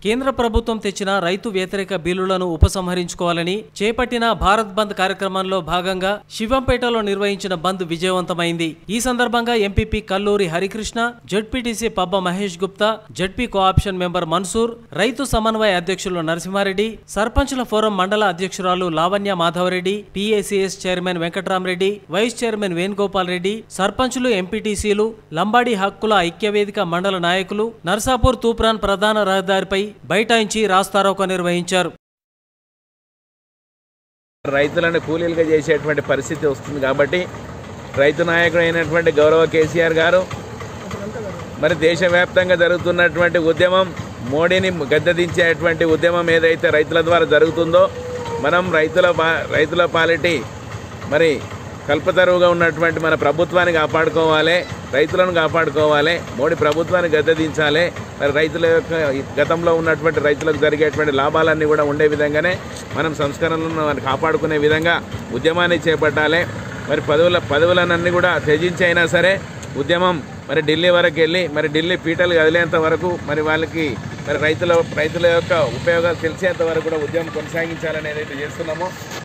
కేంద్ర ప్రభుత్వం తెచ్చిన రైతు వ్యతిరేక బిల్లులను ఉపసంహరించుకోవాలని చేపట్టిన భారత్ బంద్ కార్యక్రమంలో భాగంగా శివంపేటలో నిర్వహించిన బంద్ విజయవంతమైంది ఈ సందర్భంగా MPP Kalluri Harikrishna ZPTC Pabba Mahesh Gupta ZP cooption member Mansoor రైతు సమన్వయ అధ్యక్షులు నరసింహారెడ్డి సర్పంచుల ఫోరం మండల అధ్యక్షురాలు Lavanya Madhavareddy PACS chairman Venkatramareddy vice chairman Venugopal Reddy సర్పంచులు ఎంపీటీసీలు లంబాడి హక్కుల ఐక్యవేదిక మండల నాయకులు నర్సాపూర్ తూప్రాన్ ప్రధాన రహదారిపై బైఠాయించి రాస్తారోకో నిర్వహించారు రైతులను కూలీలుగా చేసేటువంటి పరిస్థితి వస్తుంది కాబట్టి రైతు నాయకుడు అయినటువంటి గౌరవ కేసీఆర్ గారు మరి దేశవ్యాప్తంగా జరుగుతున్నటువంటి ఉద్యమం మోడీని గద్దెదించేటువంటి ఉద్యమం ఏదైతే రైతుల ద్వారా జరుగుతుందో మనం రైతుల పా- రైతుల పాలిటి మరి కల్పతరువుగా ఉన్నటువంటి మన ప్రభుత్వాన్ని కాపాడుకోవాలి రైతులను కాపాడుకోవాలి మోడీ ప్రభుత్వాన్ని గద్దెదించాలి మరి రైతుల యొక్క గతంలో ఉన్నటువంటి రైతులకు జరిగేటువంటి లాభాలన్నీ కూడా ఉండే విధంగానే మనం సంస్కరణలను మరి కాపాడుకునే విధంగా ఉద్యమాన్ని చేపట్టాలి మరి పదవుల పదవులనన్నీ కూడా త్యజించి అయినా సరే ఉద్యమం మరి ఢిల్లీ వరకు వెళ్ళి మరి ఢిల్లీ పీటలు కదిలేంత వరకు మరి వాళ్ళకి మరి రైతుల రైతుల యొక్క ఉపయోగాలు తెలిసేంత వరకు కూడా ఉద్యమం కొనసాగించాలని ఏదైతే చేస్తున్నామో